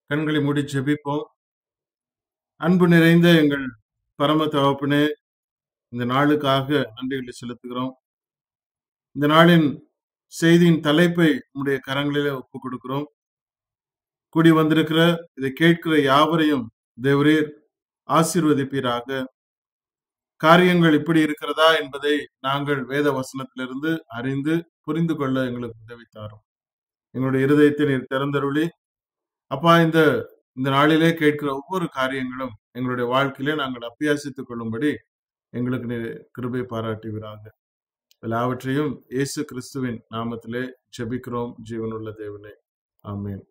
கண்களை மூடி ஜெபிப்போம் அன்பு நிறைந்த எங்கள் பரம தகப்பனே இந்த நாளுக்காக நன்றிகளை செலுத்துகிறோம் இந்த நாளின் செய்தியின் தலைப்பை உடைய கரங்களிலே ஒப்பு கொடுக்கிறோம் கூடி வந்திருக்கிற இதை கேட்கிற யாவரையும் தேவரீர் ஆசீர்வதிப்பீராக காரியங்கள் இப்படி இருக்கிறதா என்பதை நாங்கள் வேத வசனத்திலிருந்து அறிந்து புரிந்து கொள்ள எங்களுக்கு உதவி தாரும் எங்களுடைய இருதயத்தை நீர் திறந்தருளி அப்பா இந்த இந்த நாளிலே கேட்கிற ஒவ்வொரு காரியங்களும் எங்களுடைய வாழ்க்கையிலே நாங்கள் அபியாசித்துக் கொள்ளும்படி எங்களுக்கு நீர் கிருபை பாராட்டுவீராக எல்லாவற்றையும் இயேசு கிறிஸ்துவின் நாமத்திலே ஜெபிக்கிறோம் ஜீவனுள்ள தேவனே ஆமென்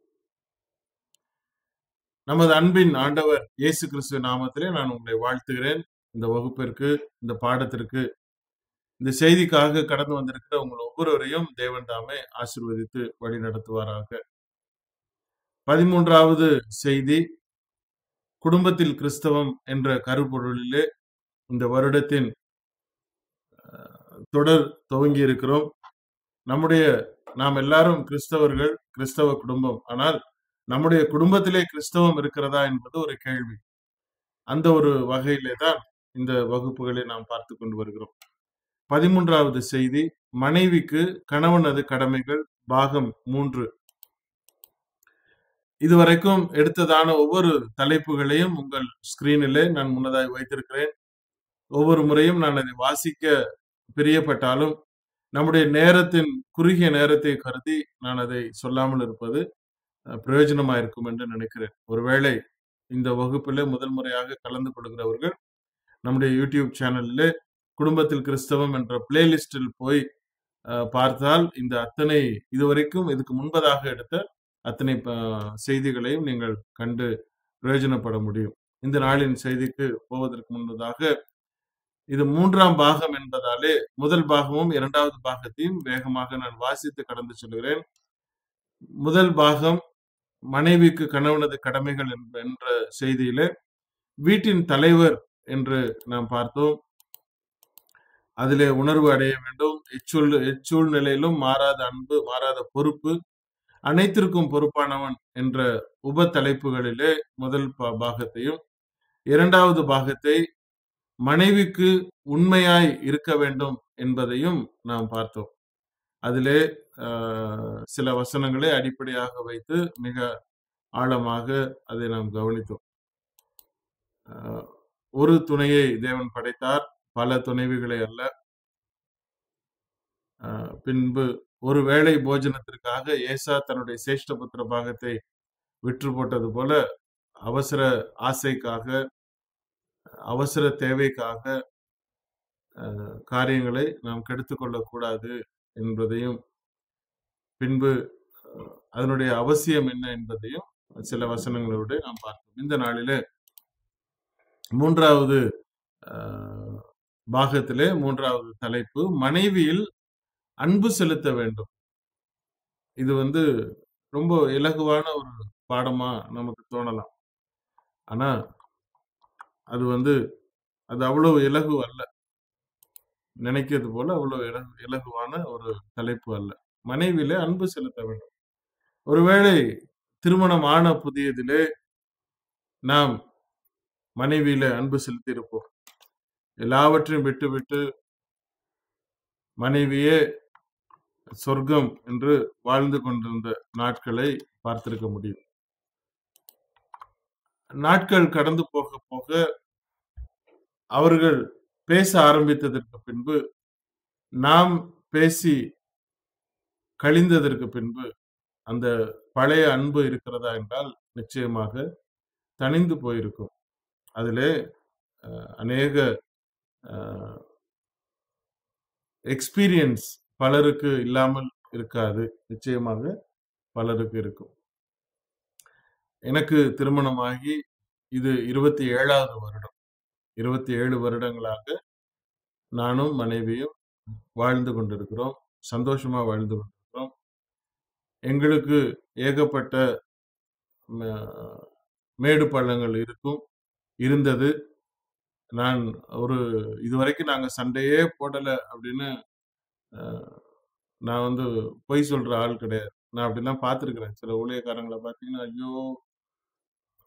நமது அன்பின் ஆண்டவர் இயேசு கிறிஸ்துவின் நாமத்திலே நான் உங்களை வாழ்த்துகிறேன் இந்த வகுப்பிற்கு இந்த பாடத்திற்கு இந்த செய்திக்காக கடந்து வந்திருக்கிற உங்கள் ஒவ்வொருவரையும் தேவன் தாமே ஆசிர்வதித்து வழி நடத்துவாராக பதிமூன்றாவது செய்தி குடும்பத்தில் கிறிஸ்தவம் என்ற கருப்பொருளிலே இந்த வருடத்தின் அஹ், தொடர் துவங்கி இருக்கிறோம் நம்முடைய நாம் எல்லாரும் கிறிஸ்தவர்கள் கிறிஸ்தவ குடும்பம் ஆனால் நம்முடைய குடும்பத்திலே கிறிஸ்தவம் இருக்கிறதா என்பது ஒரு கேள்வி அந்த ஒரு வகையிலே தான் இந்த வகுப்புகளை நாம் பார்த்து கொண்டு வருகிறோம் பதிமூன்றாவது செய்தி மனைவிக்கு கணவனது கடமைகள் பாகம் மூன்று இதுவரைக்கும் எடுத்ததான ஒவ்வொரு தலைப்புகளையும் உங்கள் ஸ்கிரீனிலே நான் முன்னதாய் வைத்திருக்கிறேன் ஒவ்வொரு முறையும் நான் அதை வாசிக்க பிரியப்பட்டாலும் நம்முடைய நேரத்தின் குறுகிய நேரத்தை கருதி நான் அதை சொல்லாமல் இருப்பது அஹ், பிரயோஜனமா இருக்கும் என்று நினைக்கிறேன் ஒருவேளை இந்த வகுப்பிலே முதல் முறையாக கலந்து கொள்கிறவர்கள் நம்முடைய யூடியூப் சேனலில் குடும்பத்தில் கிறிஸ்தவம் என்ற பிளேலிஸ்டில் போய் அஹ், பார்த்தால் இந்த அத்தனை இதுவரைக்கும் இதுக்கு முன்பதாக எடுத்த அத்தனை ப- செய்திகளையும் நீங்கள் கண்டு பிரயோஜனப்பட முடியும் இந்த நாளின் செய்திக்கு போவதற்கு முன்பதாக இது மூன்றாம் பாகம் என்பதாலே முதல் பாகமும் இரண்டாவது பாகத்தையும் வேகமாக நான் வாசித்து கடந்து செல்கிறேன் முதல் பாகம் மனைவிக்கு கணவனது கடமைகள் என்ற- என்ற செய்தியிலே வீட்டின் தலைவர் என்று நாம் பார்த்தோம் அதிலே உணர்வு அடைய வேண்டும் எச்சூழ் எச்சூழ்நிலையிலும் மாறாத அன்பு மாறாத பொறுப்பு அனைத்திற்கும் பொறுப்பானவன் என்ற உப தலைப்புகளிலே முதல் பா- பாகத்தையும் இரண்டாவது பாகத்தை மனைவிக்கு உண்மையாய் இருக்க வேண்டும் என்பதையும் நாம் பார்த்தோம் அதிலே ஆஹ், சில வசனங்களை அடிப்படையாக வைத்து மிக ஆழமாக அதை நாம் கவனித்தோம் ஆஹ், ஒரு துணையை தேவன் படைத்தார் பல துணைவிகளை அல்ல ஆஹ், பின்பு ஒரு வேளை போஜனத்திற்காக ஏசா தன்னுடைய சேஷ்டபுத்திர பாகத்தை விற்று போட்டது போல அவசர ஆசைக்காக அவசர தேவைக்காக ஆஹ், காரியங்களை நாம் கெடுத்துக்கொள்ளக் கூடாது என்பதையும் பின்பு ஆஹ், அதனுடைய அவசியம் என்ன என்பதையும் சில வசனங்களோடு நாம் பார்த்தோம் இந்த நாளிலே மூன்றாவது ஆஹ், பாகத்திலே மூன்றாவது தலைப்பு மனைவியில் அன்பு செலுத்த வேண்டும் இது வந்து ரொம்ப இலகுவான ஒரு பாடமா நமக்கு தோணலாம் ஆனா அது வந்து அது அவ்வளவு இலகு அல்ல நினைக்கிறது போல அவ்வளவு இலகு இலகுவான ஒரு தலைப்பு அல்ல மனைவியிலே அன்பு செலுத்த வேண்டும் ஒருவேளை திருமணம் ஆன புதியதிலே நாம் மனைவியில அன்பு செலுத்தி இருப்போம் எல்லாவற்றையும் விட்டுவிட்டு மனைவியே சொர்க்கம் என்று வாழ்ந்து கொண்டிருந்த நாட்களை பார்த்திருக்க முடியும் நாட்கள் கடந்து போக போக அவர்கள் பேச ஆரம்பித்ததற்கு பின்பு நாம் பேசி கழிந்ததற்கு பின்பு அந்த பழைய அன்பு இருக்கிறதா என்றால் நிச்சயமாக தணிந்து போயிருக்கும் அதிலே அஹ், அநேக எக்ஸ்பீரியன்ஸ் பலருக்கு இல்லாமல் இருக்காது நிச்சயமாக பலருக்கு இருக்கும் எனக்கு திருமணமாகி இது இருபத்தி ஏழாவது வருடம் இருபத்தி ஏழு வருடங்களாக நானும் மனைவியும் வாழ்ந்து கொண்டிருக்கிறோம் சந்தோஷமா வாழ்ந்து கொண்டிருக்கிறோம் எங்களுக்கு ஏகப்பட்ட ம- மேடு பள்ளங்கள் இருக்கும் இருந்தது நான் ஒரு இதுவரைக்கும் நாங்க சண்டையே போடல அப்படின்னு அஹ், நான் வந்து பொய் சொல்ற ஆள் கிடையாது நான் அப்படிலாம் பார்த்துருக்கிறேன் சில ஊழியக்காரங்களை பார்த்தீங்கன்னா ஐயோ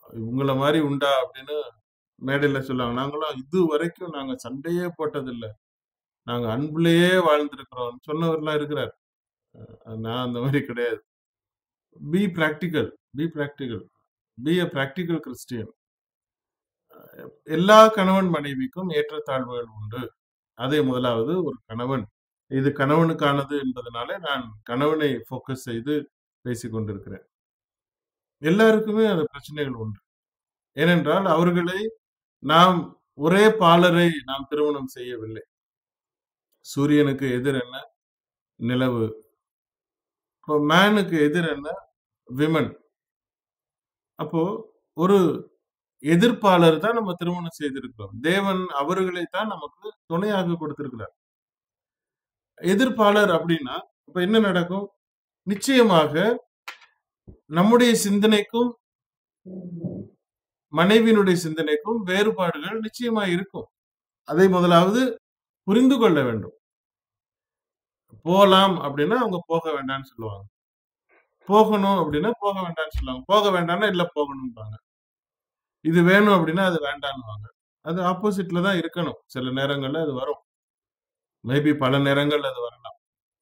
உங்கள மாரி உண்டா அப்படின்னு மேடையில சொல்லுவாங்க. நாங்கலாம் இதுவரைக்கும் நாங்க சண்டையே போட்டதில்ல. நாங்க அன்புலயே வாழ்ந்திருக்கிறோம் சொன்னவர்லாம் இருக்கிறார். அ நான் அந்த மாரி கிடையாது. Be practical be practical. Be a practical Christian. எல்லா கணவன் மனைவிக்கும் ஏற்றத்தாழ்வுகள் உண்டு. அதை முதலாவது ஒரு கணவன் இது கணவனுக்கானது என்பதனால நான் கணவனை ஃபோக்கஸ் செய்து பேசிக் கொண்டிருக்கிறேன். எல்லாருக்குமே அந்த பிரச்சனைகள் உண்டு. ஏனென்றால் அவர்களை நாம் ஒரே பாலரை நாம் திருமணம் செய்யவில்லை. சூரியனுக்கு எதிர் என்ன? நிலவு. இப்போ மேனுக்கு எதிர் என்ன? விமன். அப்போ ஒரு எதிர்ப்பாளர் தான் நம்ம திருமணம் செய்திருக்கிறோம். தேவன் அவர்களை தான் நமக்கு துணையாக கொடுத்திருக்கிறார். எதிர்ப்பாளர் அப்படின்னா, அப்ப என்ன நடக்கும்? நிச்சயமாக நம்முடைய சிந்தனைக்கும் மனைவியினுடைய சிந்தனைக்கும் வேறுபாடுகள் நிச்சயமா இருக்கும். அதை முதலாவது புரிந்து கொள்ள வேண்டும். போலாம் அப்படின்னா, அவங்க போக வேண்டாம்னு சொல்லுவாங்க. போகணும் அப்படின்னா, போக வேண்டாம்னு சொல்லுவாங்க. போக வேண்டாம்னா, இல்ல போகணும்பாங்க. இது வேணும் அப்படின்னா, அது வேண்டான்னுவாங்க. அது ஆப்போசிட்ல தான் இருக்கணும். சில நேரங்கள்ல அது வரும். மேபி பல நேரங்கள்ல அது வரலாம்.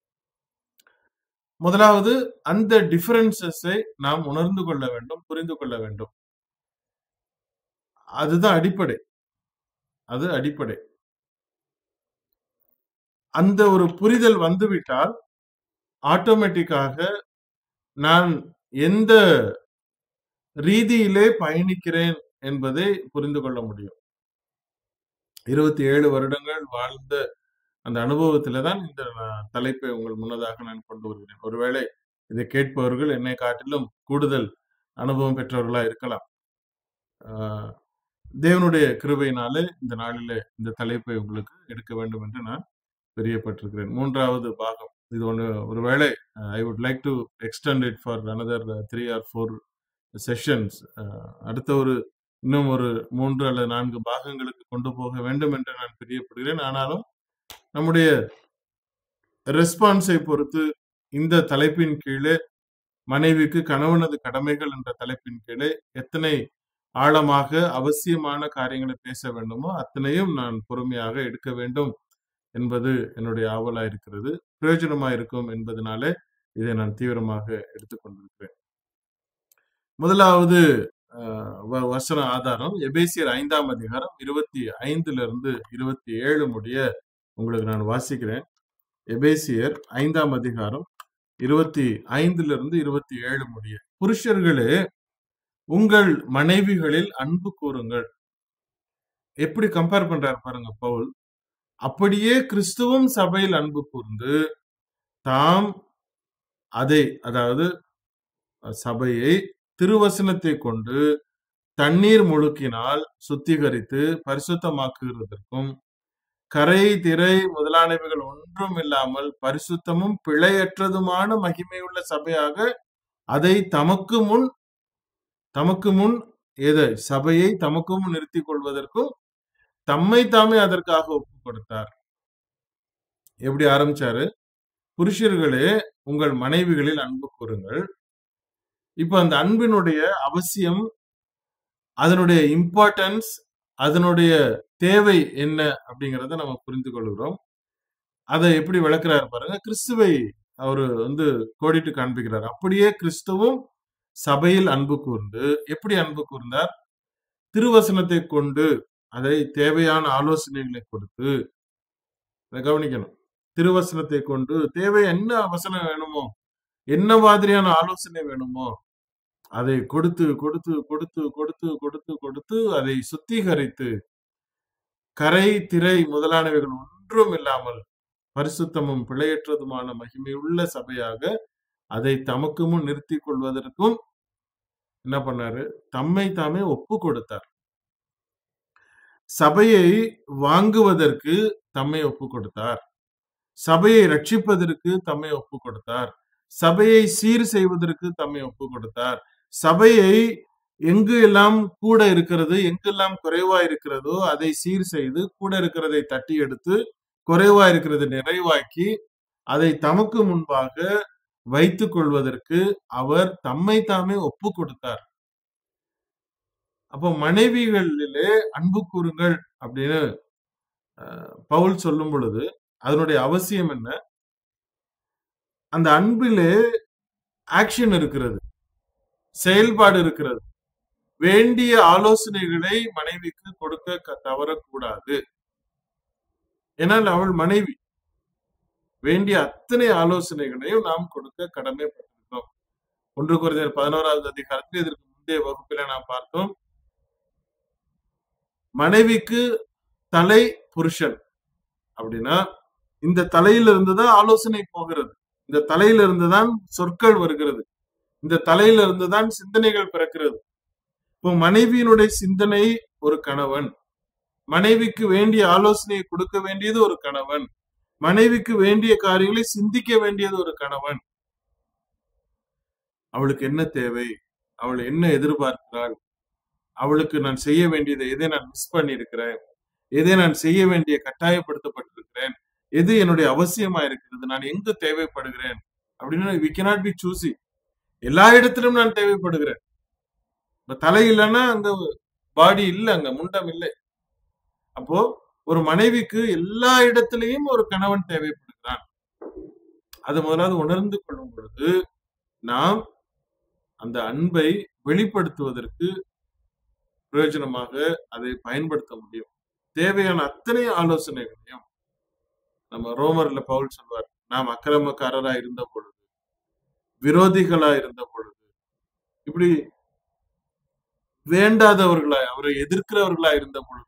முதலாவது அந்த டிஃபரன்ஸஸை நாம் உணர்ந்து கொள்ள வேண்டும், புரிந்து கொள்ள வேண்டும். அதுதான் அடிப்படை. அது அடிப்படை. அந்த ஒரு புரிதல் வந்துவிட்டால், ஆட்டோமேட்டிக்காக நான் எந்த ரீதியிலே பயணிக்கிறேன் என்பதை புரிந்து கொள்ள முடியும். 27 வருடங்கள் வாழ்ந்த அந்த அனுபவத்தில தான் இந்த நான் தலைப்பை உங்கள் முன்னதாக நான் கொண்டு வருகிறேன். ஒருவேளை இதை கேட்பவர்கள் என்னை காட்டிலும் கூடுதல் அனுபவம் பெற்றவர்களா இருக்கலாம். ஆ தேவனுடைய கிருபையினாலே இந்த நாளிலே இந்த தலைப்பை உங்களுக்கு எடுக்க வேண்டும் என்று நான் பிரியப்பட்டிருக்கிறேன். 3வது பாகம். இது ஒண்ணு ஒருவேளை I would like to extend it for another 3 or 4 sessions. அ அடுத்த ஒரு இன்னும் ஒரு 3 அல்லது 4 பாகங்களுக்கு கொண்டு போக வேண்டும் என்று நான் பிரியப்படுகிறேன். ஆனாலும் நம்முடைய ரெஸ்பான்ஸை பொறுத்து இந்த தலைப்பின் கீழே மனைவிக்கு கணவனது கடமைகள் என்ற தலைப்பின் கீழே எத்தனை ஆழமாக அவசியமான காரியங்களை பேச வேண்டுமோ, அத்தனையும் நான் பொறுமையாக எடுக்க வேண்டும் என்பது என்னுடைய ஆவலா இருக்கிறது. பிரயோஜனமா இருக்கும் என்பதனாலே இதை நான் தீவிரமாக எடுத்துக் கொண்டிருக்கிறேன். முதலாவது அ வ வசன ஆதாரம் எபேசியர் 5ஆம் அதிகாரம் 25லிருந்து 27 முடிய உங்களுக்கு நான் வாசிக்கிறேன். எபேசியர் 5ஆம் அதிகாரம் 25லிருந்து 27 முடிய. புருஷர்களே உங்கள் மனைவிகளில் அன்பு கூருங்கள். எப்படி கம்பேர் பண்றாரு பாருங்க பவுல். அப்படியே கிறிஸ்துவும் சபையில் அன்பு கூர்ந்து, தாம் அதை அதாவது சபையை திருவசனத்தை கொண்டு தண்ணீர் முழுக்கினால் சுத்திகரித்து பரிசுத்தமாக்குகிறதற்கும், கரை, திரை முதலானவைகள் ஒன்றும் இல்லாமல் பரிசுத்தமும் பிழையற்றதுமான மகிமையுள்ள சபையாக அதை தமக்கு முன் தமக்கு முன் எதை? சபையை தமக்கு முன் நிறுத்திக் கொள்வதற்கும் தம்மை தாமே அதற்காக ஒப்புக் கொடுத்தார். எப்படி ஆரம்பிச்சாரு? புருஷர்களே உங்கள் மனைவிகளில் அன்பு கூருங்கள். இப்ப அந்த அன்பினுடைய அவசியம், அதனுடைய இம்பார்ட்டன்ஸ், அதனுடைய தேவை என்ன அப்படிங்கிறத நம்ம புரிந்து கொள்கிறோம். அதை எப்படி விளக்குறாரு பாருங்க. கிறிஸ்துவை அவரு வந்து கோடிட்டு காண்பிக்கிறார். அப்படியே கிறிஸ்துவும் சபையில் அன்பு கூர்ந்து, எப்படி அன்பு கூர்ந்தார்? திருவசனத்தை கொண்டு அதை தேவையான ஆலோசனைகளை கொடுத்து இத கவனிக்கணும். திருவசனத்தை கொண்டு தேவை என்ன வசனம் வேணுமோ, என்ன மாதிரியான ஆலோசனை வேணுமோ, அதை கொடுத்து, கொடுத்து, கொடுத்து, கொடுத்து, கொடுத்து, கொடுத்து அதை சுத்திகரித்து, கரை, திரை முதலானவைகள் ஒன்றும் இல்லாமல் பரிசுத்தமும் பிழையற்றதுமான மகிமையுள்ள சபையாக அதை தமக்கு முன் நிறுத்திக் கொள்வதற்கும் என்ன பண்ணாரு? தம்மை தாமே ஒப்புக் கொடுத்தார். சபையை வாங்குவதற்கு தம்மை ஒப்புக் கொடுத்தார். சபையை ரட்சிப்பதற்கு தம்மை ஒப்புக் கொடுத்தார். சபையை சீர் செய்வதற்கு தம்மை ஒப்புக் கொடுத்தார். சபையை எங்கு எல்லாம் கூட இருக்கிறது, எங்கெல்லாம் குறைவா இருக்கிறதோ அதை சீர் செய்து, கூட இருக்கிறதை தட்டி எடுத்து, குறைவா இருக்கிறதை நிறைவாக்கி, அதை தமக்கு முன்பாக வைத்துக் கொள்வதற்கு அவர் தம்மை தாமே ஒப்புக் கொடுத்தார். அப்போ மனைவிகளிலே அன்பு கூறுங்கள் அப்படின்னு அஹ், பவுல் சொல்லும் பொழுது அதனுடைய அவசியம் என்ன அந்த அன்பிலே ஆக்ஷன் இருக்கிறது செயல்பாடு இருக்கிறது வேண்டிய ஆலோசனைகளை மனைவிக்கு கொடுக்க க- தவறக்கூடாது ஏனால் அவள் மனைவி வேண்டிய அத்தனை ஆலோசனைகளையும் நாம் கொடுக்க கடமைப்பட்டிருக்கிறோம் ஒன்று குறைந்தர் பதினோராவது அதிகாரத்தில் இதற்கு முந்தைய வகுப்பில நாம் பார்த்தோம் மனைவிக்கு தலை புருஷன் அப்படின்னா இந்த தலையில இருந்துதான் ஆலோசனை போகிறது இந்த தலையில இருந்துதான் சொற்கள் வருகிறது இந்த தலையில இருந்துதான் சிந்தனைகள் பிறக்கிறது இப்போ மனைவியினுடைய சிந்தனை ஒரு கணவன் மனைவிக்கு வேண்டிய ஆலோசனையை கொடுக்க வேண்டியது ஒரு கணவன் மனைவிக்கு வேண்டிய காரியங்களை சிந்திக்க வேண்டியது ஒரு கணவன் அவளுக்கு என்ன தேவை அவள் என்ன எதிர்பார்க்கிறாள் அவளுக்கு நான் செய்ய வேண்டியதை எதை நான் மிஸ் பண்ணியிருக்கிறேன் எதை நான் செய்ய வேண்டிய கட்டாயப்படுத்தப்பட்டிருக்கிறேன் எது என்னுடைய அவசியமா இருக்கிறது நான் எங்க தேவைப்படுகிறேன் அப்படின்னு வி cannot பி சூசி எல்லா இடத்திலும் நான் தேவைப்படுகிறேன் இப்ப தலை இல்லைன்னா அங்க பாடி இல்லை அங்க முண்டம் இல்லை அப்போ ஒரு மனைவிக்கு எல்லா இடத்திலையும் ஒரு கணவன் தேவைப்படுகிறான் அது முதலாவது உணர்ந்து கொள்ளும் பொழுது நாம் அந்த அன்பை வெளிப்படுத்துவதற்கு பிரயோஜனமாக அதை பயன்படுத்த முடியும் தேவையான அத்தனை ஆலோசனைகளையும் நம்ம ரோமர்ல பவுல் சொல்வார் நாம் அக்கிரமக்காரரா இருந்த பொழுது விரோதிகளா இருந்த பொழுது இப்படி வேண்டாதவர்களாய் அவரை எதிர்க்கிறவர்களா இருந்த பொழுது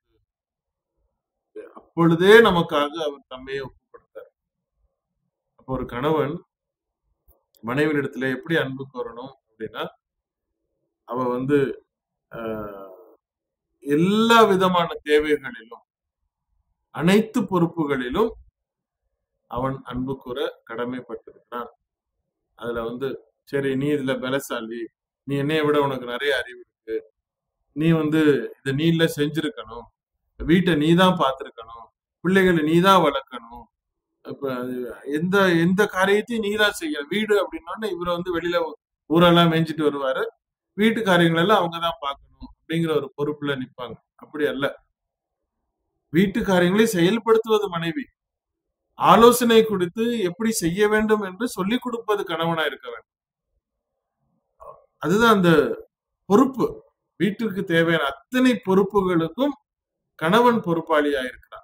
அப்பொழுதே நமக்காக அவர் தம்மையை ஒப்பு கொடுத்தார் அப்போ ஒரு கணவன் மனைவியிடத்துல எப்படி அன்பு கோரணும் அப்படின்னா அவ வந்து ஆஹ், எல்லா விதமான தேவைகளிலும் அனைத்து பொறுப்புகளிலும் அவன் அன்பு கூற கடமைப்பட்டிருக்கிறான் அதுல வந்து சரி நீ இதுல பலசாலி நீ என்னைய விட உனக்கு நிறைய அறிவு இருக்கு நீ வந்து இதை நீ இல்ல செஞ்சிருக்கணும் வீட்டை நீ தான் பார்த்திருக்கணும் பிள்ளைகளை நீ தான் வளர்க்கணும் இப்ப அது எந்த எந்த காரியத்தையும் நீ தான் செய்யணும் வீடு அப்படின்னோடனே இவரை வந்து வெளியில ஊரெல்லாம் மேய்ஞ்சிட்டு வருவாரு வீட்டு காரியங்கள் எல்லாம் அவங்க தான் பார்க்கணும் அப்படிங்கிற ஒரு பொறுப்புல நிப்பாங்க அப்படி அல்ல வீட்டு காரியங்களை செயல்படுத்துவது மனைவி ஆலோசனை கொடுத்து எப்படி செய்ய வேண்டும் என்று சொல்லிக் கொடுப்பது கணவனா இருக்க வேண்டும் அதுதான் அந்த பொறுப்பு வீட்டிற்கு தேவையான அத்தனை பொறுப்புகளுக்கும் கணவன் பொறுப்பாளியா இருக்கிறான்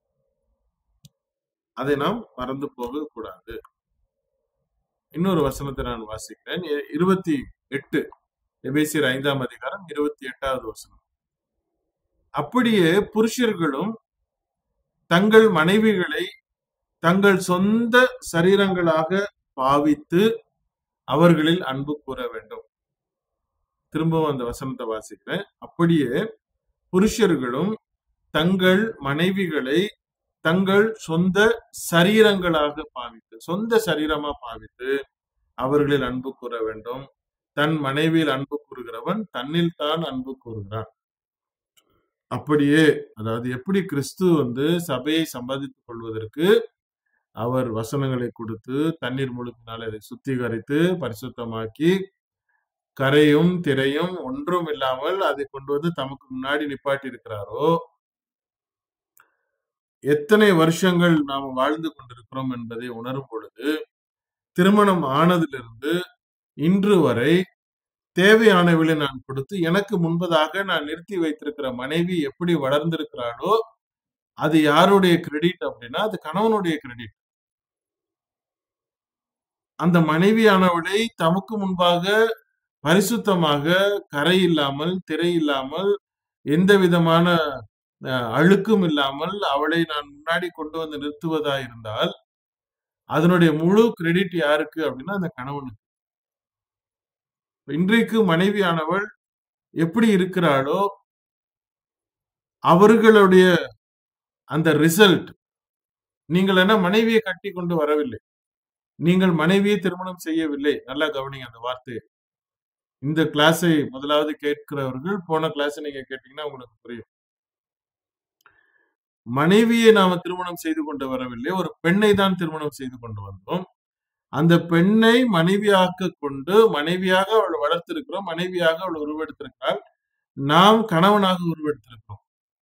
அதை நாம் மறந்து போக கூடாது இன்னொரு வசனத்தை நான் வாசிக்கிறேன் இ- இருபத்தி எட்டு எபேசியர் ஐந்தாம் அதிகாரம் இருபத்தி எட்டாவது வசனம் அப்படியே புருஷர்களும் தங்கள் மனைவிகளை தங்கள் சொந்த சரீரங்களாக பாவித்து அவர்களில் அன்பு கூற வேண்டும் திரும்பவும் அந்த வசனத்தை வாசிக்கிறேன் அப்படியே புருஷர்களும் தங்கள் மனைவிகளை தங்கள் சொந்த சரீரங்களாக பாவித்து சொந்த சரீரமா பாவித்து அவர்களில் அன்பு கூற வேண்டும் தன் மனைவியில் அன்பு கூறுகிறவன் தன்னில் தான் அன்பு கூறுகிறான் அப்படியே அதாவது எப்படி கிறிஸ்து வந்து சபையை சம்பாதித்துக் கொள்வதற்கு அவர் வசனங்களை கொடுத்து தண்ணீர் முழுக்கினால் அதை சுத்திகரித்து பரிசுத்தமாக்கி கரையும் திரையும் ஒன்றும் இல்லாமல் அதை கொண்டு வந்து தமக்கு முன்னாடி நிப்பாட்டி இருக்கிறாரோ எத்தனை வருஷங்கள் நாம் வாழ்ந்து கொண்டிருக்கிறோம் என்பதை உணரும் பொழுது திருமணம் ஆனதிலிருந்து இன்று வரை தேவையானவளை நான் கொடுத்து எனக்கு முன்பதாக நான் நிறுத்தி வைத்திருக்கிற மனைவி எப்படி வளர்ந்திருக்கிறாளோ அது யாருடைய கிரெடிட் அப்படின்னா அது கணவனுடைய கிரெடிட் அந்த மனைவியானவளை தமக்கு முன்பாக பரிசுத்தமாக கரை இல்லாமல் திரை இல்லாமல் எந்த விதமான அஹ், அழுக்கும் இல்லாமல் அவளை நான் முன்னாடி கொண்டு வந்து நிறுத்துவதா இருந்தால் அதனுடைய முழு கிரெடிட் யாருக்கு அப்படின்னா அந்த கணவனுக்கு இன்றைக்கு மனைவியானவள் எப்படி இருக்கிறாளோ அவர்களுடைய அந்த ரிசல்ட் நீங்கள் என்ன மனைவியை கட்டி கொண்டு வரவில்லை நீங்கள் மனைவியை திருமணம் செய்யவில்லை நல்லா கவனிங்க அந்த வார்த்தையை இந்த கிளாஸை முதலாவது கேட்கிறவர்கள் போன கிளாஸ் நீங்க கேட்டீங்கன்னா உங்களுக்கு புரியும் மனைவியை நாம திருமணம் செய்து கொண்டு வரவில்லை ஒரு பெண்ணை தான் திருமணம் செய்து கொண்டு வந்தோம் அந்த பெண்ணை மனைவியாக்க கொண்டு மனைவியாக அவள் வளர்த்திருக்கிறோம் மனைவியாக அவள் உருவெடுத்திருக்கிறாள் நாம் கணவனாக உருவெடுத்திருக்கிறோம்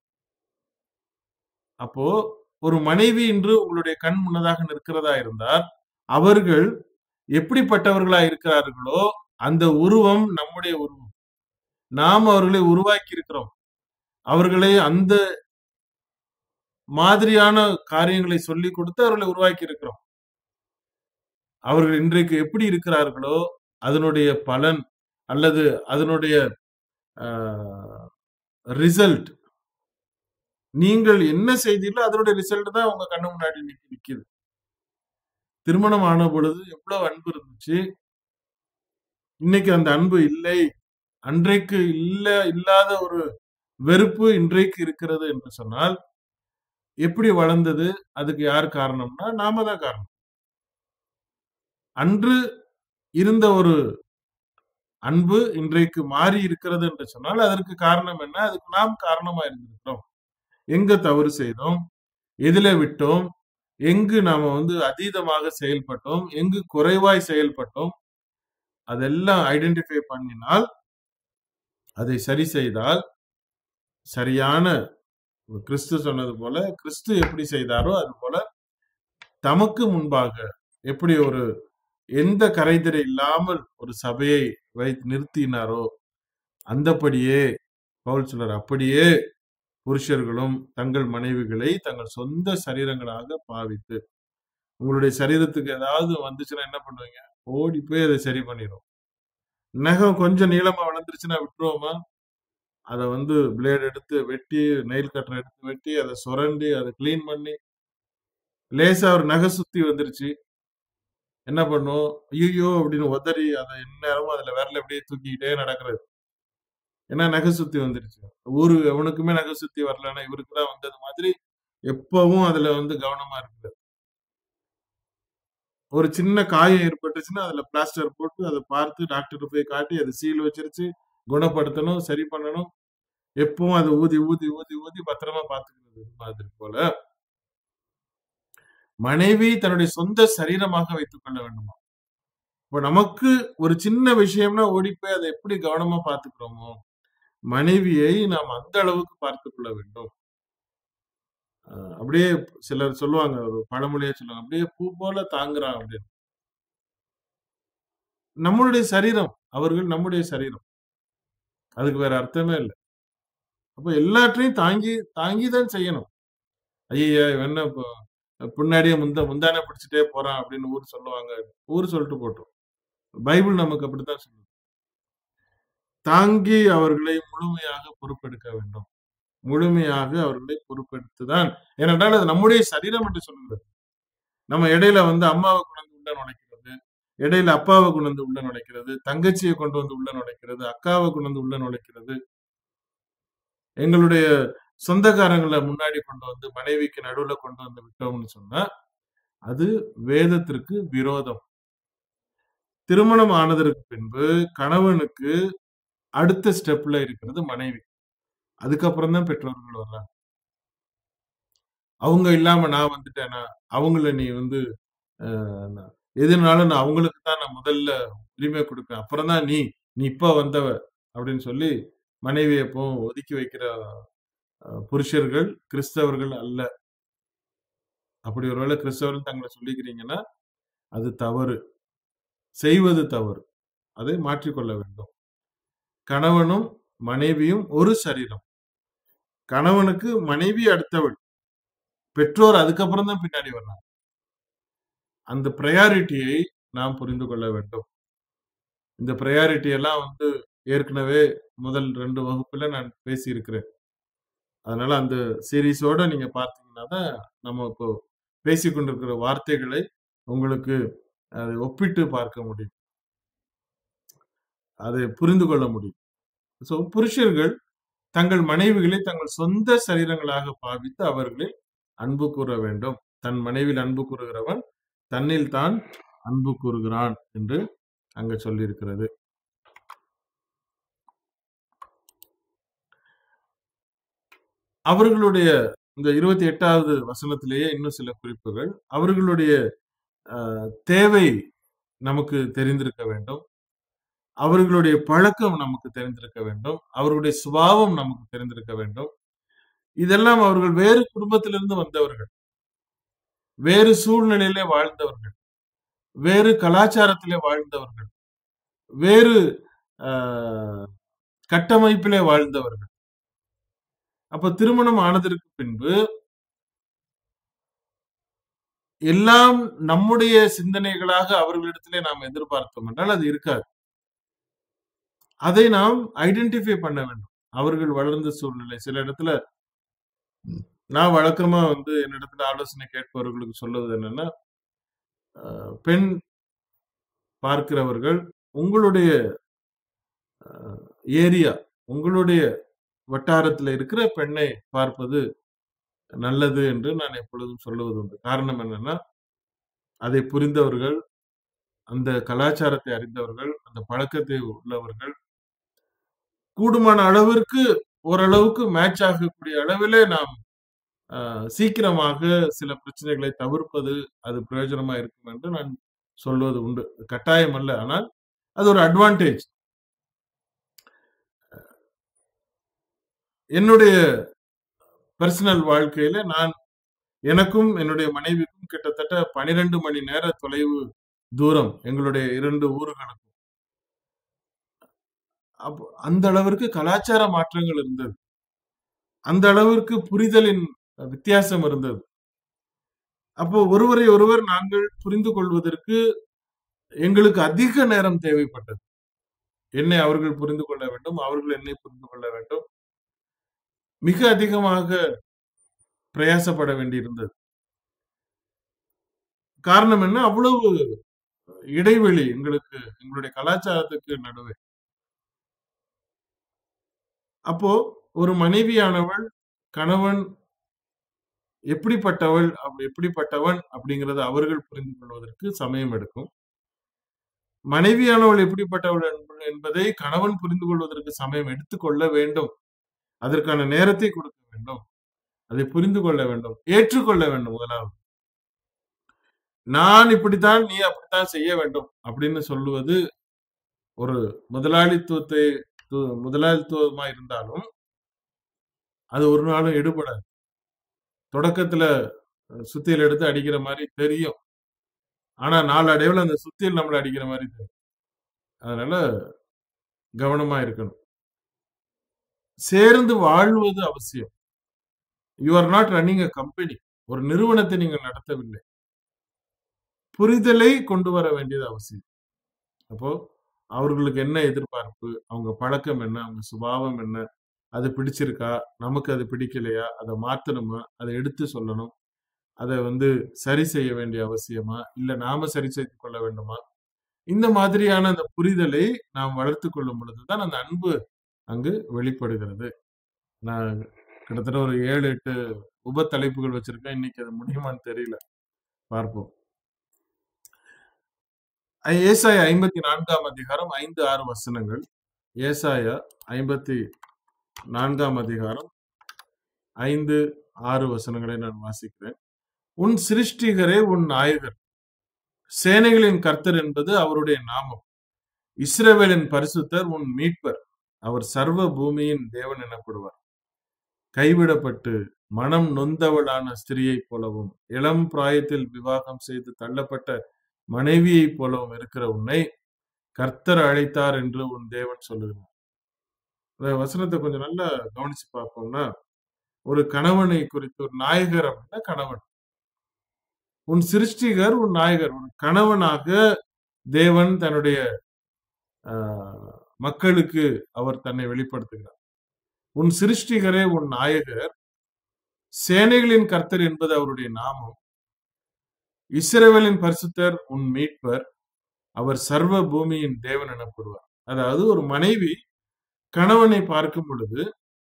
அப்போ ஒரு மனைவி இன்று உங்களுடைய கண் முன்னதாக நிற்கிறதா இருந்தால் அவர்கள் எப்படிப்பட்டவர்களா இருக்கிறார்களோ அந்த உருவம் நம்முடைய உருவம் நாம் அவர்களை உருவாக்கி இருக்கிறோம் அவர்களை அந்த மாதிரியான காரியங்களை சொல்லி கொடுத்து அவர்களை உருவாக்கி இருக்கிறோம் அவர்கள் இன்றைக்கு எப்படி இருக்கிறார்களோ அதனுடைய பலன் அல்லது அதனுடைய ரிசல்ட் நீங்கள் என்ன செய்தீர்களோ அதனுடைய ரிசல்ட் தான் உங்க கண்ணு முன்னாடி நிக்க நிக்குது திருமணம் ஆன பொழுது எவ்வளவு அன்பு இருந்துச்சு இன்னைக்கு அந்த அன்பு இல்லை அன்றைக்கு இல்ல இல்லாத ஒரு வெறுப்பு இன்றைக்கு இருக்கிறது என்று சொன்னால் எப்படி வளர்ந்தது அதுக்கு யார் காரணம்னா நாம தான் காரணம் அன்று இருந்த ஒரு அன்பு இன்றைக்கு மாறி இருக்கிறது என்று சொன்னால் அதற்கு காரணம் என்ன அதுக்கு நாம் காரணமா இருந்திருக்கிறோம் எங்க தவறு செய்தோம் எதில விட்டோம் எங்கு நாம வந்து அதீதமாக செயல்பட்டோம் எங்கு குறைவாய் செயல்பட்டோம் அதெல்லாம் ஐடென்டிஃபை பண்ணினால் அதை சரி செய்தால் சரியான கிறிஸ்து சொன்னது போல கிறிஸ்து எப்படி செய்தாரோ அது போல தமக்கு முன்பாக எப்படி ஒரு எந்த கரைதிரை இல்லாமல் ஒரு சபையை வைத்து நிறுத்தினாரோ அந்தபடியே பவுல் சொல்றார் அப்படியே புருஷர்களும் தங்கள் மனைவிகளை தங்கள் சொந்த சரீரங்களாக பாவித்து உங்களுடைய சரீரத்துக்கு ஏதாவது வந்துச்சுன்னா என்ன பண்ணுவீங்க ஓடி போய் அதை சரி பண்ணிடும் நகம் கொஞ்சம் நீளமா வளர்ந்துருச்சுன்னா விட்டுருவோமா அதை வந்து பிளேட் எடுத்து வெட்டி நெயில் கட்டர் எடுத்து வெட்டி அதை சுரண்டி அதை கிளீன் பண்ணி லேசா ஒரு நகை சுத்தி வந்துருச்சு என்ன பண்ணும் ஐயோ அப்படின்னு உதறி அதை எந்நேரமும் அதுல விரல அப்படியே தூக்கிக்கிட்டே நடக்கிறது ஏன்னா நகை சுத்தி வந்துருச்சு ஊரு எவனுக்குமே நகை சுத்தி வரலன்னா இவருக்கு தான் வந்தது மாதிரி எப்பவும் அதுல வந்து கவனமா இருக்குது ஒரு சின்ன காயம் ஏற்பட்டுச்சுன்னா அதுல பிளாஸ்டர் போட்டு அதை பார்த்து டாக்டர் போய் காட்டி அதை சீல் வச்சிருச்சு குணப்படுத்தணும் சரி பண்ணணும் எப்பவும் அதை ஊதி ஊதி ஊதி ஊதி பத்திரமா பாத்துக்கிறது மாதிரி போல மனைவி தன்னுடைய சொந்த சரீரமாக வைத்துக் கொள்ள வேண்டுமா இப்போ நமக்கு ஒரு சின்ன விஷயம்னா ஓடி போய் அதை எப்படி கவனமா பார்த்துக்கிறோமோ மனைவியை நாம் அந்த அளவுக்கு பார்த்து கொள்ள வேண்டும் அப்படியே சிலர் சொல்லுவாங்க ஒரு பழமொழியா சொல்லுவாங்க அப்படியே பூ போல தாங்குறான் அப்படின்னு நம்மளுடைய சரீரம் அவர்கள் நம்முடைய சரீரம் அதுக்கு வேற அர்த்தமே இல்லை அப்ப எல்லாற்றையும் தாங்கி தாங்கி தான் செய்யணும் ஐயா என்ன இப்போ பின்னாடியே முந்த முந்தானே பிடிச்சிட்டே போறான் அப்படின்னு ஊர் சொல்லுவாங்க ஊர் சொல்லிட்டு போட்டோம் பைபிள் நமக்கு அப்படித்தான் சொல்லுது தாங்கி அவர்களை முழுமையாக பொறுப்பெடுக்க வேண்டும் முழுமையாக அவர்களை பொறுப்பெடுத்துதான் ஏனென்றால் அது நம்முடைய சரீரம் என்று சொல்லுகிறது நம்ம இடையில வந்து அம்மாவை கொண்டு உள்ள நுழைக்கிறது இடையில அப்பாவை கொண்டு வந்து உள்ள நுழைக்கிறது தங்கச்சியை கொண்டு வந்து உள்ள நுழைக்கிறது அக்காவை கொண்டு வந்து உள்ள நுழைக்கிறது எங்களுடைய சொந்தக்காரங்களை முன்னாடி கொண்டு வந்து மனைவிக்கு நடுவுல கொண்டு வந்து விட்டோம்னு சொன்னா அது வேதத்திற்கு விரோதம் திருமணம் ஆனதற்கு பின்பு கணவனுக்கு அடுத்த ஸ்டெப்ல இருக்கிறது மனைவி அதுக்கப்புறம் தான் பெற்றோர்கள் வர்றாங்க அவங்க இல்லாம நான் வந்துட்டேனா அவங்கள நீ வந்து எதுனாலும் நான் அவங்களுக்கு தான் நான் முதல்ல உரிமை கொடுப்பேன் அப்புறம் தான் நீ நீ இப்ப வந்தவ அப்படின்னு சொல்லி மனைவியை எப்போ ஒதுக்கி வைக்கிற புருஷர்கள் கிறிஸ்தவர்கள் அல்ல அப்படி ஒருவேளை கிறிஸ்தவர்கள் தங்களை சொல்லிக்கிறீங்கன்னா அது தவறு செய்வது தவறு அதை மாற்றிக்கொள்ள வேண்டும் கணவனும் மனைவியும் ஒரு சரீரம் கணவனுக்கு மனைவி அடுத்தவள் பெற்றோர் அதுக்கப்புறம் தான் பின்னாடி வர்றாங்க அந்த ப்ரையாரிட்டியை நாம் புரிந்து கொள்ள வேண்டும் இந்த ப்ரையாரிட்டி எல்லாம் வந்து ஏற்கனவே முதல் ரெண்டு வகுப்புல நான் பேசி இருக்கிறேன் அதனால அந்த சீரீஸோட நீங்க பார்த்தீங்கன்னா தான் நம்ம இப்போ பேசி கொண்டிருக்கிற வார்த்தைகளை உங்களுக்கு அதை ஒப்பிட்டு பார்க்க முடியும் அதை புரிந்து கொள்ள முடியும் ஸோ புருஷர்கள் தங்கள் மனைவிகளை தங்கள் சொந்த சரீரங்களாக பாவித்து அவர்களை அன்பு கூற வேண்டும் தன் மனைவியில் அன்பு கூறுகிறவன் தன்னில் தான் அன்பு கூறுகிறான் என்று அங்க சொல்லியிருக்கிறது அவர்களுடைய இந்த இருபத்தி எட்டாவது வசனத்திலேயே இன்னும் சில குறிப்புகள் அவர்களுடைய தேவை நமக்கு தெரிந்திருக்க வேண்டும் அவர்களுடைய பழக்கம் நமக்கு தெரிந்திருக்க வேண்டும் அவர்களுடைய சுபாவம் நமக்கு தெரிந்திருக்க வேண்டும் இதெல்லாம் அவர்கள் வேறு குடும்பத்திலிருந்து வந்தவர்கள் வேறு சூழ்நிலையிலே வாழ்ந்தவர்கள் வேறு கலாச்சாரத்திலே வாழ்ந்தவர்கள் வேறு ஆஹ், கட்டமைப்பிலே வாழ்ந்தவர்கள் அப்ப திருமணம் ஆனதற்கு பின்பு எல்லாம் நம்முடைய சிந்தனைகளாக அவர்களிடத்திலே நாம் எதிர்பார்த்தோம் என்றால் அது இருக்காது அதை நாம் ஐடென்டிஃபை பண்ண வேண்டும் அவர்கள் வளர்ந்த சூழ்நிலை சில இடத்துல நான் வழக்கமா வந்து என்னிடத்துல ஆலோசனை கேட்பவர்களுக்கு சொல்லுவது என்னன்னா அஹ், பெண் பார்க்கிறவர்கள் உங்களுடைய ஏரியா உங்களுடைய வட்டாரத்துல இருக்கிற பெண்ணை பார்ப்பது நல்லது என்று நான் எப்பொழுதும் சொல்லுவது உண்டு காரணம் என்னன்னா அதை புரிந்தவர்கள் அந்த கலாச்சாரத்தை அறிந்தவர்கள் அந்த பழக்கத்தை உள்ளவர்கள் கூடுமான அளவிற்கு ஓரளவுக்கு மேட்ச் ஆகக்கூடிய அளவிலே நாம் ஆஹ், சீக்கிரமாக சில பிரச்சனைகளை தவிர்ப்பது அது பிரயோஜனமா இருக்கும் என்று நான் சொல்வது உண்டு கட்டாயம் அல்ல ஆனால் அது ஒரு அட்வான்டேஜ் என்னுடைய பர்சனல் வாழ்க்கையில நான் எனக்கும் என்னுடைய மனைவிக்கும் கிட்டத்தட்ட பனிரெண்டு மணி நேர தொலைவு தூரம் எங்களுடைய இரண்டு ஊர்களுக்கும் அப்போ அந்த அளவிற்கு கலாச்சார மாற்றங்கள் இருந்தது அந்த அளவிற்கு புரிதலின் வித்தியாசம் இருந்தது அப்போ ஒருவரை ஒருவர் நாங்கள் புரிந்து கொள்வதற்கு எங்களுக்கு அதிக நேரம் தேவைப்பட்டது என்னை அவர்கள் புரிந்து கொள்ள வேண்டும் அவர்கள் என்னை புரிந்து கொள்ள வேண்டும் மிக அதிகமாக பிரயாசப்பட வேண்டியிருந்தது காரணம் என்ன அவ்வளவு இடைவெளி எங்களுக்கு எங்களுடைய கலாச்சாரத்துக்கு நடுவே அப்போ ஒரு மனைவியானவள் கணவன் எப்படிப்பட்டவள் அப்ப- எப்படிப்பட்டவன் அப்படிங்கறத அவர்கள் புரிந்து கொள்வதற்கு சமயம் எடுக்கும் மனைவியானவள் எப்படிப்பட்டவள் என்ப- என்பதை கணவன் புரிந்து கொள்வதற்கு சமயம் எடுத்துக்கொள்ள வேண்டும் அதற்கான நேரத்தை கொடுக்க வேண்டும் அதை புரிந்து கொள்ள வேண்டும் ஏற்றுக்கொள்ள வேண்டும் முதலாவது நான் இப்படித்தான் நீ அப்படித்தான் செய்ய வேண்டும் அப்படின்னு சொல்லுவது ஒரு முதலாளித்துவத்தை து- முதலாளித்துவமா இருந்தாலும் அது ஒரு நாளும் எடுபடாது தொடக்கத்துல அஹ், சுத்தியல் எடுத்து அடிக்கிற மாதிரி தெரியும் ஆனா நாளடைவுல அந்த சுத்தியல் நம்மள அடிக்கிற மாதிரி தெரியும் அதனால கவனமா இருக்கணும் சேர்ந்து வாழ்வது அவசியம் you are not running a company ஒரு நிறுவனத்தை நீங்கள் நடத்தவில்லை புரிதலை கொண்டு வர வேண்டியது அவசியம் அப்போ அவர்களுக்கு என்ன எதிர்பார்ப்பு அவங்க பழக்கம் என்ன அவங்க சுபாவம் என்ன அது பிடிச்சிருக்கா நமக்கு அது பிடிக்கலையா அதை மாத்தணுமா அதை எடுத்து சொல்லணும் அதை வந்து சரி செய்ய வேண்டிய அவசியமா இல்ல நாம சரி செய்து கொள்ள வேண்டுமா இந்த மாதிரியான அந்த புரிதலை நாம் வளர்த்து கொள்ளும் பொழுதுதான் அந்த அன்பு அங்கு வெளிப்படுகிறது நான் கிட்டத்தட்ட ஒரு ஏழு எட்டு உப தலைப்புகள் வச்சிருக்கேன் இன்னைக்கு அது முடியுமான்னு தெரியல பார்ப்போம் ஐ- ஏசாயா ஐம்பத்தி நான்காம் அதிகாரம் ஐந்து ஆறு வசனங்கள் ஏசாயா ஐம்பத்தி நான்காம் அதிகாரம் ஐந்து ஆறு வசனங்களை நான் வாசிக்கிறேன் உன் சிருஷ்டிகரே உன் நாயகர் சேனைகளின் கர்த்தர் என்பது அவருடைய நாமம் இஸ்ரவேலின் பரிசுத்தர் உன் மீட்பர் அவர் சர்வ பூமியின் தேவன் எனப்படுவார் கைவிடப்பட்டு மனம் நொந்தவளான ஸ்திரியைப் போலவும் இளம் பிராயத்தில் விவாகம் செய்து தள்ளப்பட்ட மனைவியைப் போலவும் இருக்கிற உன்னை கர்த்தர் அழைத்தார் என்று உன் தேவன் சொல்லுகிறார் இந்த வசனத்தை கொஞ்சம் நல்லா கவனிச்சு பார்ப்போம்னா ஒரு கணவனை குறித்து ஒரு நாயகர் அப்படின்னா கணவன் உன் சிருஷ்டிகர் உன் நாயகர் உன் கணவனாக தேவன் தன்னுடைய ஆஹ், மக்களுக்கு அவர் தன்னை வெளிப்படுத்துகிறார் உன் சிருஷ்டிகரே உன் நாயகர் சேனைகளின் கர்த்தர் என்பது அவருடைய நாமம் இஸ்ரவேலின் பரிசுத்தர் உன் மீட்பர் அவர் சர்வ பூமியின் தேவன் எனப்படுவார் அதாவது ஒரு மனைவி கணவனை பார்க்கும் பொழுது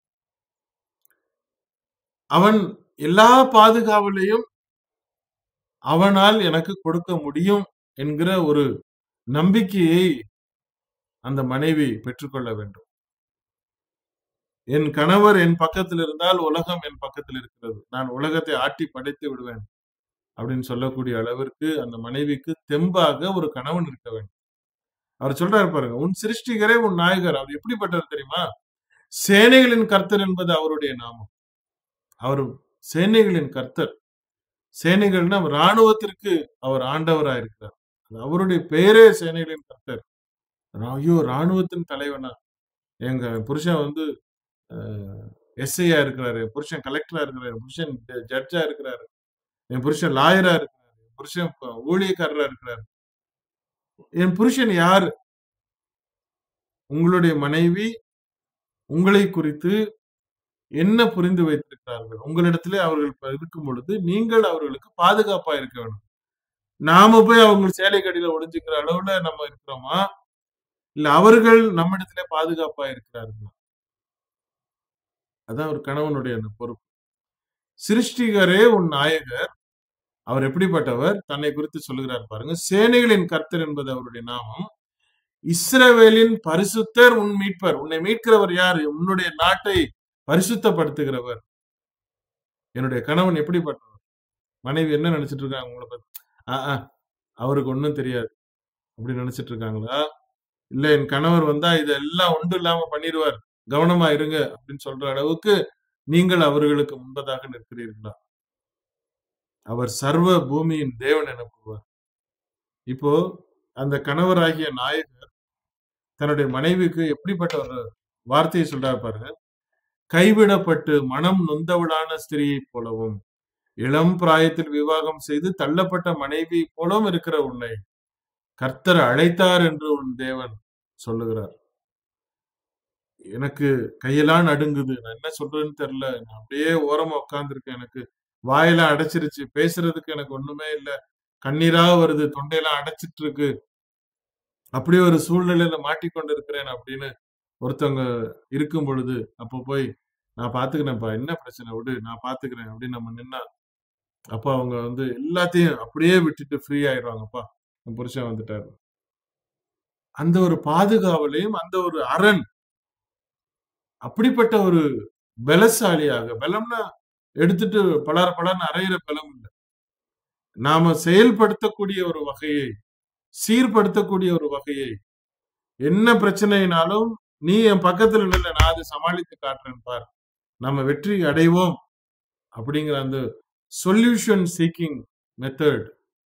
அவன் எல்லா பாதுகாவலையும் அவனால் எனக்கு கொடுக்க முடியும் என்கிற ஒரு நம்பிக்கையை அந்த மனைவி பெற்றுக்கொள்ள வேண்டும் என் கணவர் என் பக்கத்தில் இருந்தால் உலகம் என் பக்கத்தில் இருக்கிறது நான் உலகத்தை ஆட்டி படைத்து விடுவேன் அப்படின்னு சொல்லக்கூடிய அளவிற்கு அந்த மனைவிக்கு தெம்பாக ஒரு கணவன் இருக்க வேண்டும் அவர் சொல்றாரு பாருங்க உன் சிருஷ்டிகரே உன் நாயகர் அவர் எப்படிப்பட்டவர் தெரியுமா சேனைகளின் கர்த்தர் என்பது அவருடைய நாமம் அவர் சேனைகளின் கர்த்தர் சேனைகள்னா ராணுவத்திற்கு அவர் ஆண்டவராக இருக்கிறார் அது அவருடைய பெயரே சேனைகளின் கர்த்தர் ஐயோ ராணுவத்தின் தலைவனா எங்க புருஷன் வந்து எஸ்ஐயா இருக்கிறாரு என் புருஷன் கலெக்டரா இருக்கிறாரு என் புருஷன் ஜட்ஜா இருக்கிறாரு என் புருஷன் லாயரா இருக்கிறாரு என் புருஷன் ஊழியக்காரரா இருக்கிறாரு என் புருஷன் யாரு உங்களுடைய மனைவி உங்களை குறித்து என்ன புரிந்து வைத்திருக்கிறார்கள் உங்களிடத்திலே அவர்கள் இருக்கும் பொழுது நீங்கள் அவர்களுக்கு பாதுகாப்பா இருக்க வேண்டும் நாம போய் அவங்க சேலை கடியில ஒளிஞ்சுக்கிற அளவுல நம்ம இருக்கிறோமா இல்ல அவர்கள் நம்மிடத்திலே பாதுகாப்பா இருக்கிறார்களா அதான் ஒரு கணவனுடைய அந்த பொறுப்பு சிருஷ்டிகரே உன் நாயகர் அவர் எப்படிப்பட்டவர் தன்னை குறித்து சொல்லுகிறார் பாருங்க சேனைகளின் கர்த்தர் என்பது அவருடைய நாமம் இஸ்ரவேலின் பரிசுத்தர் உன் மீட்பர் உன்னை மீட்கிறவர் யார் உன்னுடைய நாட்டை பரிசுத்தப்படுத்துகிறவர் என்னுடைய கணவன் எப்படிப்பட்டவர் மனைவி என்ன நினைச்சிட்டு இருக்காங்க உங்களை பத்தி ஆஹ் அவருக்கு ஒன்றும் தெரியாது அப்படி நினைச்சிட்டு இருக்காங்களா இல்ல என் கணவர் வந்தா இதெல்லாம் ஒன்று இல்லாம பண்ணிடுவார் கவனமா இருங்க அப்படின்னு சொல்ற அளவுக்கு நீங்கள் அவர்களுக்கு முன்பதாக நிற்கிறீர்களா அவர் சர்வ பூமியின் தேவன் எனப்படுவார் இப்போ அந்த கணவராகிய நாயகர் தன்னுடைய மனைவிக்கு எப்படிப்பட்ட ஒரு வார்த்தையை சொல்றாரு பாருங்க கைவிடப்பட்டு மனம் நொந்தவளான ஸ்திரியை போலவும் இளம் பிராயத்தில் விவாகம் செய்து தள்ளப்பட்ட மனைவி போலவும் இருக்கிற உன்னை கர்த்தர் அழைத்தார் என்று உன் தேவன் சொல்லுகிறார் எனக்கு கையெல்லாம் நடுங்குது நான் என்ன சொல்றேன்னு தெரியல நான் அப்படியே ஓரமா உட்காந்துருக்கேன் எனக்கு வாயெல்லாம் அடைச்சிருச்சு பேசுறதுக்கு எனக்கு ஒண்ணுமே இல்ல கண்ணீரா வருது தொண்டையெல்லாம் அடைச்சிட்டு இருக்கு அப்படி ஒரு சூழ்நிலையில மாட்டிக்கொண்டு இருக்கிறேன் அப்படின்னு ஒருத்தவங்க இருக்கும் பொழுது அப்போ போய் நான் பாத்துக்கிறேன்ப்பா என்ன பிரச்சனை விடு நான் பாத்துக்கிறேன் அப்படின்னு நம்ம நின்னா அப்ப அவங்க வந்து எல்லாத்தையும் அப்படியே விட்டுட்டு ஃப்ரீ ஆயிடுவாங்கப்பா என் புருஷன் வந்துட்டாரு அந்த ஒரு பாதுகாவலையும் அந்த ஒரு அரண் அப்படிப்பட்ட ஒரு பலசாலியாக பலம்னா எடுத்துட்டு பலர் பலர்னு அறையிற பலம் இல்லை நாம செயல்படுத்தக்கூடிய ஒரு வகையை சீர்படுத்தக்கூடிய ஒரு வகையை என்ன பிரச்சனைனாலும் நீ என் பக்கத்துல நில்ல நான் அதை சமாளித்து காட்டுறேன் பார் நம்ம வெற்றி அடைவோம் அப்படிங்கிற அந்த சொல்யூஷன் சீக்கிங் மெத்தட்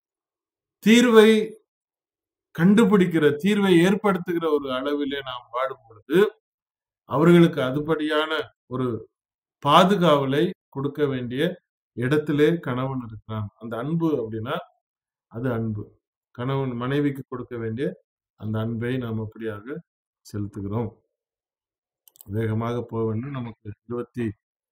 தீர்வை கண்டுபிடிக்கிற தீர்வை ஏற்படுத்துகிற ஒரு அளவிலே நாம் வாடும் பொழுது அவர்களுக்கு அதுபடியான ஒரு பாதுகாவலை கொடுக்க வேண்டிய இடத்திலே கணவன் இருக்கிறான் அந்த அன்பு அப்படின்னா அது அன்பு கணவன் மனைவிக்கு கொடுக்க வேண்டிய அந்த அன்பை நாம் அப்படியாக செலுத்துகிறோம் வேகமாக போக வேண்டும் நமக்கு இருபத்தி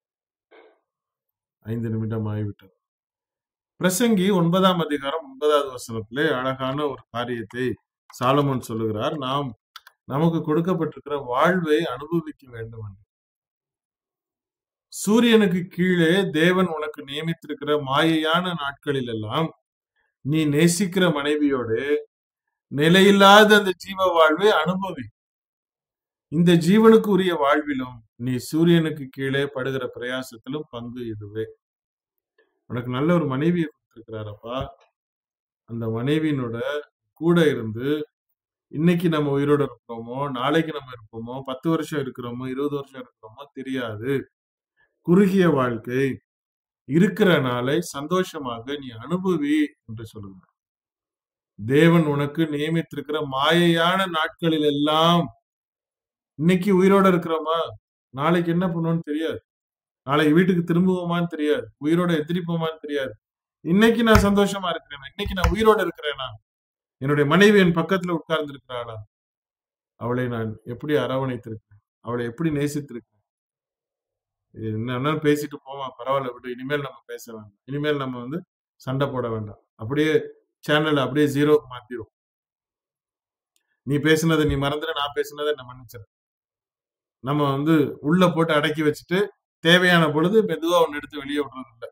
ஐந்து நிமிடம் ஆகிவிட்டது பிரசங்கி ஒன்பதாம் அதிகாரம் ஒன்பதாவது வசனத்திலே அழகான ஒரு காரியத்தை சாலமன் சொல்லுகிறார் நாம் நமக்கு கொடுக்கப்பட்டிருக்கிற வாழ்வை அனுபவிக்க வேண்டும் என்று சூரியனுக்கு கீழே தேவன் உனக்கு நியமித்திருக்கிற மாயையான நாட்களில் எல்லாம் நீ நேசிக்கிற மனைவியோடு நிலையில்லாத அந்த ஜீவ வாழ்வை அனுபவி இந்த ஜீவனுக்கு உரிய வாழ்விலும் நீ சூரியனுக்கு கீழே படுகிற பிரயாசத்திலும் பங்கு இதுவே உனக்கு நல்ல ஒரு மனைவியை கொடுத்திருக்கிறாரப்பா அந்த மனைவியினோட கூட இருந்து இன்னைக்கு நம்ம உயிரோட இருக்கிறோமோ நாளைக்கு நம்ம இருப்போமோ பத்து வருஷம் இருக்கிறோமோ இருபது வருஷம் இருக்கிறோமோ தெரியாது குறுகிய வாழ்க்கை இருக்கிற நாளை சந்தோஷமாக நீ அனுபவி என்று சொல்லுங்க தேவன் உனக்கு நியமித்திருக்கிற மாயையான நாட்களில் எல்லாம் இன்னைக்கு உயிரோட இருக்கிறோமா நாளைக்கு என்ன பண்ணுவோம்னு தெரியாது நாளைக்கு வீட்டுக்கு திரும்புவோமான்னு தெரியாது உயிரோட எதிரிப்போமான்னு தெரியாது இன்னைக்கு நான் சந்தோஷமா இருக்கிறேனா இன்னைக்கு நான் உயிரோட இருக்கிறேனா என்னுடைய மனைவி என் பக்கத்துல உட்கார்ந்து இருக்கிறாளா அவளை நான் எப்படி அரவணைத்திருக்கிறேன் அவளை எப்படி நேசித்திருக்கிறேன் என்ன பேசிட்டு போவான் பரவாயில்ல விட்டு இனிமேல் நம்ம பேச வேண்டாம் இனிமேல் நம்ம வந்து சண்டை போட வேண்டாம் அப்படியே சேனல் அப்படியே ஜீரோ மாத்திரும் நீ பேசுனதை நீ மறந்துட நான் பேசுனதை நான் மன்னிச்சிடறேன் நம்ம வந்து உள்ள போட்டு அடக்கி வச்சுட்டு தேவையான பொழுது மெதுவா ஒன்னு எடுத்து வெளியே விடுறது இல்லை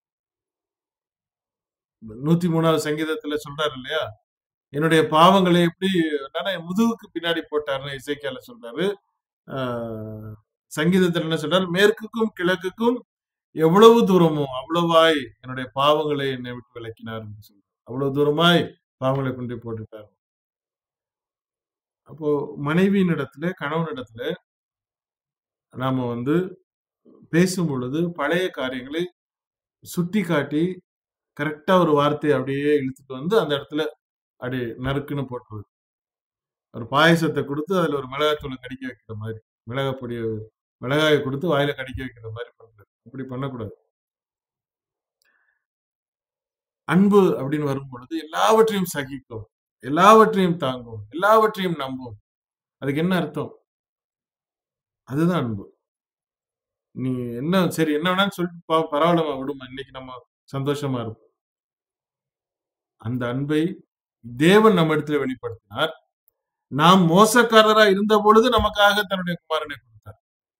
நூத்தி மூணாவது சங்கீதத்துல சொல்றாரு இல்லையா என்னுடைய பாவங்களை எப்படி முதுகுக்கு பின்னாடி போட்டாருன்னு இசைக்கியால சொல்றாரு ஆஹ் சங்கீதத்துல என்ன சொல்றாரு மேற்குக்கும் கிழக்குக்கும் எவ்வளவு தூரமோ அவ்வளவாய் என்னுடைய பாவங்களை என்னை விட்டு விளக்கினார் என்று சொல்றாரு அவ்வளவு தூரமாய் பாவங்களை கொண்டு போட்டுட்டார் அப்போ மனைவியின் இடத்துல கணவன் இடத்துல நாம வந்து பேசும் பொழுது பழைய காரியங்களை சுட்டி காட்டி கரெக்டா ஒரு வார்த்தையை அப்படியே இழுத்துட்டு வந்து அந்த இடத்துல அப்படி நறுக்குன்னு போட்டுருது ஒரு பாயசத்தை கொடுத்து அதுல ஒரு மிளகாத்தூளை கடிக்க வைக்கிற மாதிரி மிளகாய் பொடியை மிளகாயை கொடுத்து வாயில கடிக்க வைக்கிற மாதிரி பண்றது அப்படி பண்ணக்கூடாது அன்பு அப்படின்னு வரும் பொழுது எல்லாவற்றையும் சகிக்கும் எல்லாவற்றையும் தாங்கும் எல்லாவற்றையும் நம்பும் அதுக்கு என்ன அர்த்தம் அதுதான் அன்பு நீ என்ன சரி என்ன வேணாலும் சொல்லிட்டு பா- பரவாயில்லமா விடுமா இன்னைக்கு நம்ம சந்தோஷமா இருப்போம் அந்த அன்பை தேவன் நம்ம இடத்துல வெளிப்படுத்தினார் நாம் மோசக்காரரா இருந்த பொழுது நமக்காக தன்னுடைய குமாரனை கொடுத்தார்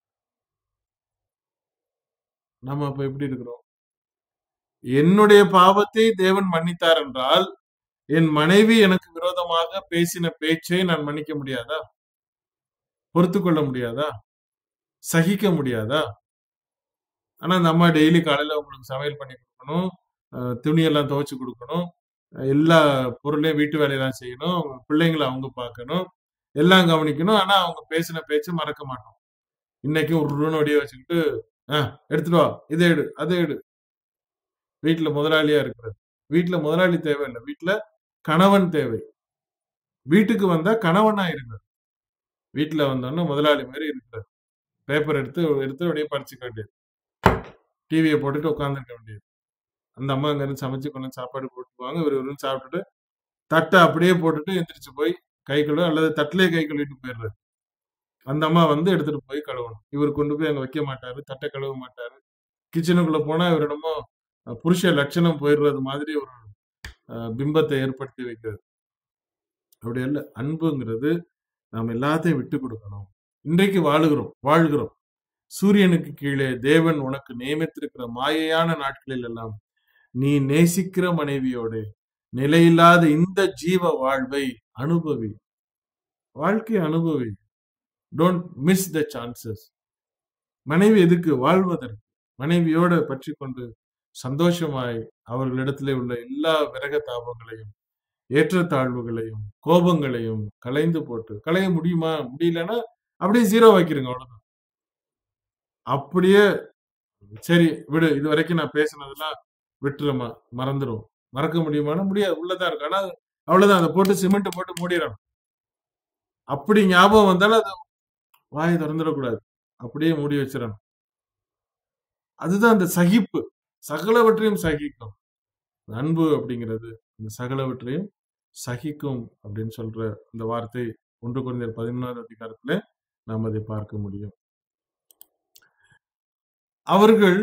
நம்ம அப்ப எப்படி இருக்கிறோம் என்னுடைய பாவத்தை தேவன் மன்னித்தார் என்றால் என் மனைவி எனக்கு விரோதமாக பேசின பேச்சை நான் மன்னிக்க முடியாதா பொறுத்து கொள்ள முடியாதா சகிக்க முடியாதா ஆனா அந்த அம்மா டெய்லி காலையில உங்களுக்கு சமையல் பண்ணி கொடுக்கணும் அஹ் துணியெல்லாம் துவைச்சு கொடுக்கணும் அஹ் எல்லா பொருளையும் வீட்டு வேலையெல்லாம் செய்யணும் அவங்க பிள்ளைங்களை அவங்க பார்க்கணும் எல்லாம் கவனிக்கணும் ஆனா அவங்க பேசின பேச்சை மறக்க மாட்டோம் இன்னைக்கு ஒரு ஒடிய வச்சுக்கிட்டு ஆஹ் எடுத்துட்டு வா இதை எடு அதை எடு வீட்டுல முதலாளியா இருக்கிறது வீட்டுல முதலாளி தேவையில்லை வீட்டுல கணவன் தேவை வீட்டுக்கு வந்தா கணவனா இருக்கிறது வீட்டுல வந்தோன்னா முதலாளி மாதிரி இருக்கிறது பேப்பர் எடுத்து எடுத்து அப்படியே படிச்சுக்க வேண்டியது டிவியை போட்டுட்டு உட்காந்துருக்க வேண்டியது அந்த அம்மா அங்க இருந்து சமைச்சு கொண்டு வந்து சாப்பாடு போட்டுக்குவாங்க இவர் இவரும் சாப்பிட்டுட்டு தட்டை அப்படியே போட்டுட்டு எந்திரிச்சு போய் கை கழுவு அல்லது தட்டிலே கை கழுவிட்டு போயிடுறது அந்த அம்மா வந்து எடுத்துட்டு போய் கழுவணும் இவர் கொண்டு போய் அங்க வைக்க மாட்டாரு தட்டை கழுவ மாட்டாரு கிச்சனுக்குள்ள போனா இவரிடமோ அஹ், புருஷ லட்சணம் போயிடுறது மாதிரி ஒரு அஹ், பிம்பத்தை ஏற்படுத்தி வைக்கிறது அப்படி அல்ல அன்புங்கிறது நாம் எல்லாத்தையும் விட்டு கொடுக்கணும் இன்றைக்கு வாழுகிறோம் வாழ்கிறோம் சூரியனுக்கு கீழே தேவன் உனக்கு நியமித்திருக்கிற மாயையான நாட்களில் எல்லாம் நீ நேசிக்கிற மனைவியோடு நிலையில்லாத இந்த ஜீவ வாழ்வை அனுபவி வாழ்க்கை அனுபவி டோன்ட் மிஸ் த சான்சஸ் மனைவி எதுக்கு வாழ்வதற்கு மனைவியோட பற்றி கொண்டு சந்தோஷமாய் அவர்களிடத்திலே உள்ள எல்லா விரக தாபங்களையும் ஏற்றத்தாழ்வுகளையும் கோபங்களையும் கலைந்து போட்டு களைய முடியுமா முடியலன்னா அப்படியே ஜீரோ வைக்கிறீங்க அவ்வளவுதான் அப்படியே சரி விடு இது வரைக்கும் நான் பேசினதெல்லாம் விட்டுருமா மறந்துடும் மறக்க முடியுமானா முடியாது உள்ளதான் இருக்கு ஆனா அவ்வளவுதான் அதை போட்டு சிமெண்ட் போட்டு மூடிடணும் அப்படி ஞாபகம் வந்தாலும் அது வாயை திறந்துடக்கூடாது அப்படியே மூடி வச்சிடணும் அதுதான் அந்த சகிப்பு சகலவற்றையும் சகிக்கும் அன்பு அப்படிங்கிறது இந்த சகலவற்றையும் சகிக்கும் அப்படின்னு சொல்ற இந்த வார்த்தை ஒன்று குறைந்தர் பதிமூணாவது அதிகாரத்துல நாம் அதை பார்க்க முடியும் அவர்கள்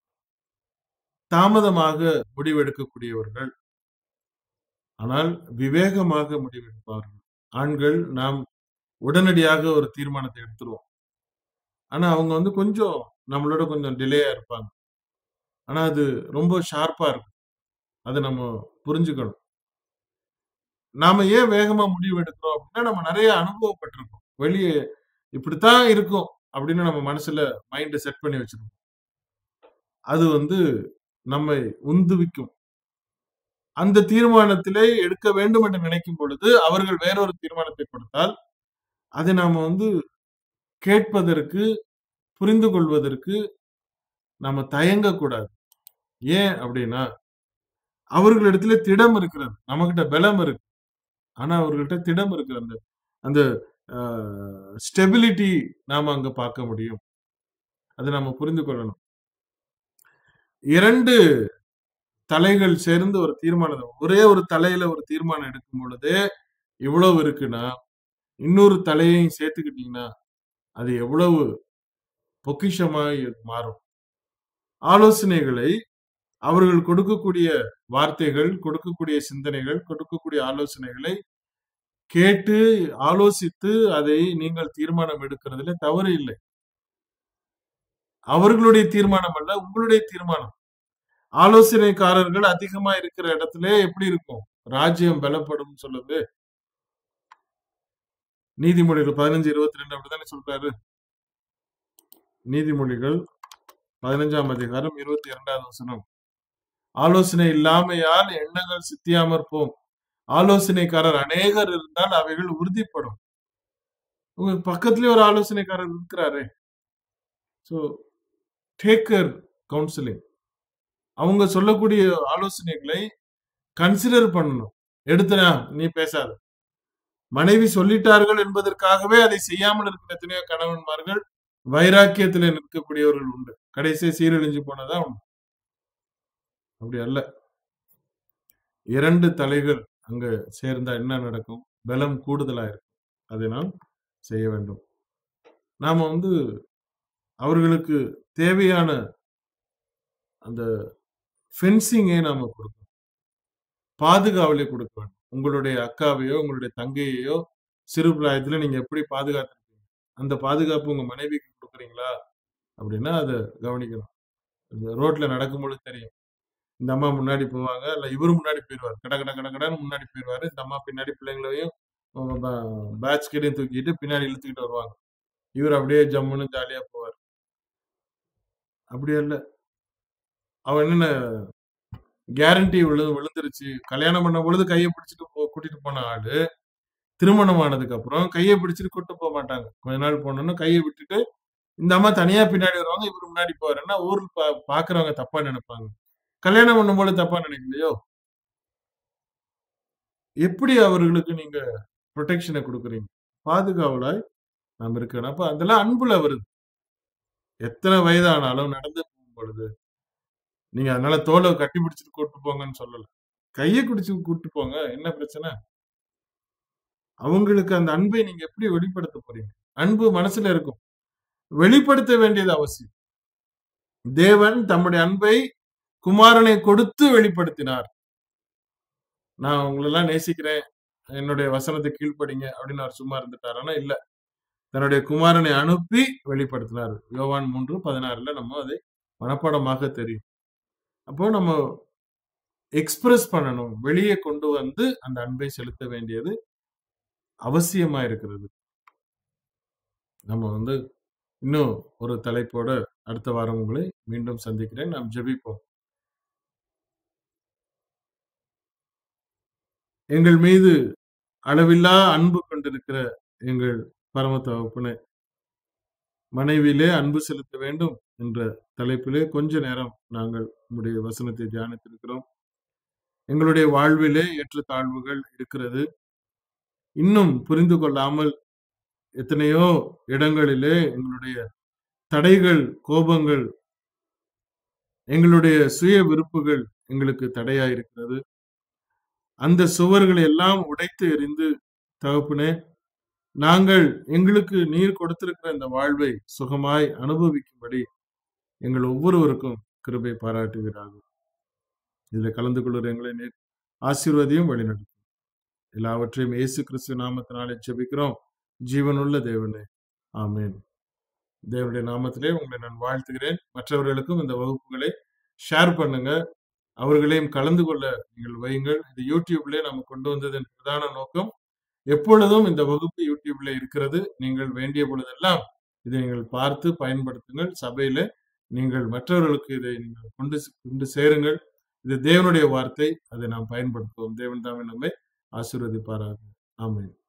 தாமதமாக முடிவெடுக்கக்கூடியவர்கள் ஆனால் விவேகமாக முடிவெடுப்பார்கள் ஆண்கள் நாம் உடனடியாக ஒரு தீர்மானத்தை எடுத்துருவோம் ஆனா அவங்க வந்து கொஞ்சம் நம்மளோட கொஞ்சம் டிலேயா இருப்பாங்க ஆனா அது ரொம்ப ஷார்ப்பா இருக்கும் அதை நம்ம புரிஞ்சுக்கணும் நாம ஏன் வேகமா முடிவு எடுக்கிறோம் அப்படின்னா நம்ம நிறைய அனுபவப்பட்டிருக்கோம் வெளியே இப்படித்தான் இருக்கும் அப்படின்னு நம்ம மனசுல மைண்ட் செட் பண்ணி வச்சிருக்கோம் அது வந்து நம்மை உந்துவிக்கும் அந்த தீர்மானத்திலே எடுக்க வேண்டும் என்று நினைக்கும் பொழுது அவர்கள் வேறொரு தீர்மானத்தை கொடுத்தால் அதை நாம வந்து கேட்பதற்கு புரிந்து கொள்வதற்கு நாம தயங்கக்கூடாது ஏன் அப்படின்னா அவர்களிடத்துல திடம் இருக்கிறது நம்மகிட்ட பலம் இருக்கு ஆனா அவர்கள்ட்ட திடம் இருக்கு அந்த அந்த ஸ்டெபிலிட்டி நாம அங்க பார்க்க முடியும் அதை நாம புரிந்து கொள்ளணும் இரண்டு தலைகள் சேர்ந்து ஒரு தீர்மானம் ஒரே ஒரு தலையில ஒரு தீர்மானம் எடுக்கும் பொழுது இவ்வளவு இருக்குன்னா இன்னொரு தலையையும் சேர்த்துக்கிட்டீங்கன்னா அது எவ்வளவு பொக்கிஷமாய் மாறும் ஆலோசனைகளை அவர்கள் கொடுக்கக்கூடிய வார்த்தைகள் கொடுக்கக்கூடிய சிந்தனைகள் கொடுக்கக்கூடிய ஆலோசனைகளை கேட்டு ஆலோசித்து அதை நீங்கள் தீர்மானம் எடுக்கிறதுல தவறு இல்லை அவர்களுடைய தீர்மானம் அல்ல உங்களுடைய தீர்மானம் ஆலோசனைக்காரர்கள் அதிகமா இருக்கிற இடத்துல எப்படி இருக்கும் ராஜ்யம் பலப்படும் சொல்லுது நீதிமொழிகள் பதினஞ்சு இருபத்தி ரெண்டு அப்படித்தானே சொல்றாரு நீதிமொழிகள் பதினஞ்சாம் அதிகாரம் இருபத்தி இரண்டாவது வசனம் ஆலோசனை இல்லாமையால் எண்ணங்கள் சித்தியாமற் போம் ஆலோசனைக்காரர் அநேகர் இருந்தால் அவைகள் உறுதிப்படும் உங்க பக்கத்துலயே ஒரு ஆலோசனைக்காரர் இருக்கிறாரு ஸோ டேக்கர் கவுன்சிலிங் அவங்க சொல்லக்கூடிய ஆலோசனைகளை கன்சிடர் பண்ணணும் எடுத்தனா நீ பேசாத மனைவி சொல்லிட்டார்கள் என்பதற்காகவே அதை செய்யாமல் இருக்கிற எத்தனையோ கணவன்மார்கள் வைராக்கியத்தில் நிற்கக்கூடியவர்கள் உண்டு கடைசியை சீரழிஞ்சு போனதா உண்டு அப்படி அல்ல இரண்டு தலைகள் அங்க சேர்ந்தா என்ன நடக்கும் பலம் கூடுதலா இருக்கும் அதை நாம் செய்ய வேண்டும் நாம வந்து அவர்களுக்கு தேவையான அந்த ஃபென்சிங்கை நாம கொடுக்கணும் பாதுகாவலை கொடுக்க வேண்டும் உங்களுடைய அக்காவையோ உங்களுடைய தங்கையையோ சிறு பிராயத்துல நீங்க எப்படி பாதுகாத்துருக்கீங்க அந்த பாதுகாப்பு உங்க மனைவிக்கு கொடுக்குறீங்களா அப்படின்னா அதை கவனிக்கணும் இந்த ரோட்ல நடக்கும்பொழுது தெரியும் இந்த அம்மா முன்னாடி போவாங்க இல்ல இவரு முன்னாடி போயிடுவார் கட கட கட கடன்னு முன்னாடி போயிடுவாரு இந்த அம்மா பின்னாடி பிள்ளைங்களையும் பேட்ச் கிட்டையும் தூக்கிட்டு பின்னாடி இழுத்துக்கிட்டு வருவாங்க இவர் அப்படியே ஜம்முன்னு ஜாலியா போவார் அப்படி இல்ல அவன் என்ன கேரண்டி விழு விழுந்துருச்சு கல்யாணம் பண்ண பொழுது கையை பிடிச்சிட்டு போ கூட்டிட்டு போன ஆளு திருமணம் ஆனதுக்கு அப்புறம் கையை பிடிச்சிட்டு கூட்டு போக மாட்டாங்க கொஞ்ச நாள் போனோன்னா கையை விட்டுட்டு இந்த அம்மா தனியா பின்னாடி வருவாங்க இவர் முன்னாடி போவாருன்னா ஊர்ல பா பாக்குறவங்க தப்பா நினைப்பாங்க கல்யாணம் பண்ணும்போது தப்பா நினைக்கலையோ எப்படி அவர்களுக்கு நீங்க ப்ரொடெக்ஷனை கொடுக்குறீங்க பாதுகாவலாய் நாம் இருக்கணும் அப்ப அதெல்லாம் அன்புல வருது எத்தனை வயதானாலும் நடந்து போகும் பொழுது நீங்க அதனால தோலை கட்டி பிடிச்சிட்டு கூட்டு போங்கன்னு சொல்லல கையை குடிச்சு கூட்டு போங்க என்ன பிரச்சனை அவங்களுக்கு அந்த அன்பை நீங்க எப்படி வெளிப்படுத்த போறீங்க அன்பு மனசுல இருக்கும் வெளிப்படுத்த வேண்டியது அவசியம் தேவன் தம்முடைய அன்பை குமாரனை கொடுத்து வெளிப்படுத்தினார் நான் உங்களெல்லாம் நேசிக்கிறேன் என்னுடைய வசனத்தை கீழ்ப்படிங்க அப்படின்னு அவர் சும்மா இருந்துட்டார் ஆனா இல்ல தன்னுடைய குமாரனை அனுப்பி வெளிப்படுத்தினார் யோவான் மூன்று பதினாறுல நம்ம அதை மனப்பாடமாக தெரியும் அப்போ நம்ம எக்ஸ்பிரஸ் பண்ணணும் வெளியே கொண்டு வந்து அந்த அன்பை செலுத்த வேண்டியது அவசியமா இருக்கிறது நம்ம வந்து இன்னும் ஒரு தலைப்போட அடுத்த வாரம் உங்களை மீண்டும் சந்திக்கிறேன் நாம் ஜெபிப்போம் எங்கள் மீது அளவில்லா அன்பு கொண்டிருக்கிற எங்கள் பரம தகப்பனே மனைவியிலே அன்பு செலுத்த வேண்டும் என்ற தலைப்பிலே கொஞ்ச நேரம் நாங்கள் உங்களுடைய வசனத்தை தியானித்திருக்கிறோம் எங்களுடைய வாழ்விலே ஏற்ற தாழ்வுகள் இருக்கிறது இன்னும் புரிந்து கொள்ளாமல் எத்தனையோ இடங்களிலே எங்களுடைய தடைகள் கோபங்கள் எங்களுடைய சுய விருப்புகள் எங்களுக்கு தடையா இருக்கிறது அந்த சுவர்களை எல்லாம் உடைத்து எறிந்து தகப்பனே நாங்கள் எங்களுக்கு நீர் கொடுத்திருக்கிற இந்த வாழ்வை சுகமாய் அனுபவிக்கும்படி எங்கள் ஒவ்வொருவருக்கும் கிருபை பாராட்டுகிறார்கள் இதுல கலந்து கொள்கிற எங்களை நீர் ஆசீர்வதியும் வழிநடத்தும் எல்லாவற்றையும் இயேசு கிறிஸ்து நாமத்தினாலே ஜெபிக்கிறோம் ஜீவனுள்ள தேவனே ஆமேன் தேவனுடைய நாமத்திலே உங்களை நான் வாழ்த்துகிறேன் மற்றவர்களுக்கும் இந்த வகுப்புகளை ஷேர் பண்ணுங்க அவர்களையும் கலந்து கொள்ள நீங்கள் வையுங்கள் இது யூடியூப்ல நம்ம கொண்டு வந்ததன் பிரதான நோக்கம் எப்பொழுதும் இந்த வகுப்பு யூடியூப்ல இருக்கிறது நீங்கள் வேண்டிய பொழுதெல்லாம் இதை நீங்கள் பார்த்து பயன்படுத்துங்கள் சபையில நீங்கள் மற்றவர்களுக்கு இதை நீங்கள் கொண்டு கொண்டு சேருங்கள் இது தேவனுடைய வார்த்தை அதை நாம் பயன்படுத்துவோம் தேவன் தாமே நம்மை ஆசீர்வதிப்பாராக ஆமென்